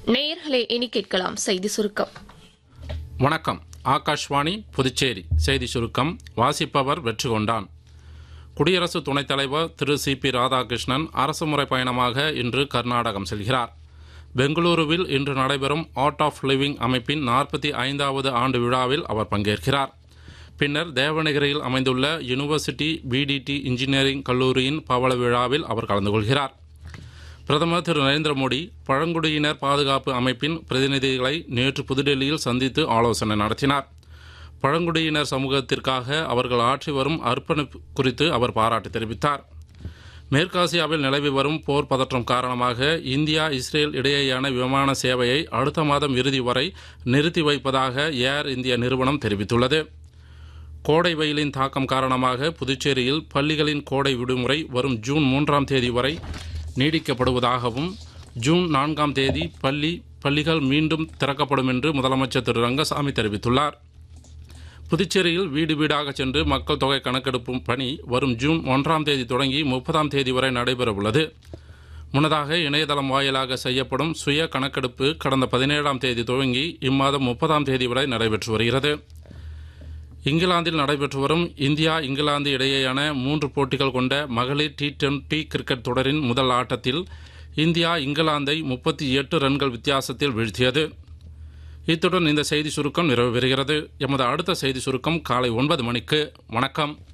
நேயர்களே இனி கேட்கலாம் செய்தி சுருக்கம் வணக்கம் ஆகாஷ்வாணி புதுச்சேரி செய்தி சுருக்கம் வாசிப்பவர் வெற்றி கொண்டான் குடியரசு துணைத் தலைவர் திரு சி பி ராதாகிருஷ்ணன் அரசுமுறை பயணமாக இன்று கர்நாடகம் செல்கிறார் பெங்களூருவில் இன்று நடைபெறும் ஆர்ட் ஆஃப் லிவிங் அமைப்பின் நாற்பத்தி ஐந்தாவது ஆண்டு விழாவில் அவர் பங்கேற்கிறார் பின்னர் தேவநகிரியில் அமைந்துள்ள யுனிவர்சிட்டி பிடிடி இன்ஜினியரிங் கல்லூரியின் பவள விழாவில் அவர் கலந்து கொள்கிறார் பிரதமர் திரு நரேந்திர மோடி பழங்குடியினர் பாதுகாப்பு அமைப்பின் பிரதிநிதிகளை நேற்று புதுடெல்லியில் சந்தித்து ஆலோசனை நடத்தினார் பழங்குடியினர் சமூகத்திற்காக அவர்கள் ஆற்றி வரும் அர்ப்பணிப்பு குறித்து அவர் பாராட்டு தெரிவித்தார் மேற்காசியாவில் நிலவி வரும் போர் பதற்றம் காரணமாக இந்தியா இஸ்ரேல் இடையேயான விமான சேவையை அடுத்த மாதம் இறுதி வரை நிறுத்தி வைப்பதாக ஏர் இந்தியா நிறுவனம் தெரிவித்துள்ளது கோடை வெயிலின் தாக்கம் காரணமாக புதுச்சேரியில் பள்ளிகளின் கோடை விடுமுறை வரும் ஜூன் மூன்றாம் தேதி வரை நீடிக்கப்படுவதாகவும் ஜூன் நான்காம் தேதி பள்ளி பள்ளிகள் மீண்டும் திறக்கப்படும் என்று முதலமைச்சர் திரு ரங்கசாமி தெரிவித்துள்ளார் புதுச்சேரியில் வீடு வீடாக சென்று மக்கள் தொகை கணக்கெடுப்பும் பணி வரும் ஜூன் ஒன்றாம் தேதி தொடங்கி முப்பதாம் தேதி வரை நடைபெறவுள்ளது முன்னதாக இணையதளம் வாயிலாக செய்யப்படும் சுய கணக்கெடுப்பு கடந்த பதினேழாம் தேதி துவங்கி இம்மாதம் முப்பதாம் தேதி வரை நடைபெற்று வருகிறது இங்கிலாந்தில் நடைபெற்று வரும் இந்தியா இங்கிலாந்து இடையேயான மூன்று போட்டிகள் கொண்ட மகளிர் டி டுவெண்டி கிரிக்கெட் தொடரின் முதல் ஆட்டத்தில் இந்தியா இங்கிலாந்தை முப்பத்தி எட்டு ரன்கள் வித்தியாசத்தில் வீழ்த்தியது இத்துடன் இந்த செய்தி சுருக்கம் நிறைவு பெறுகிறது எமது அடுத்த செய்தி சுருக்கம் காலை ஒன்பது மணிக்கு வணக்கம்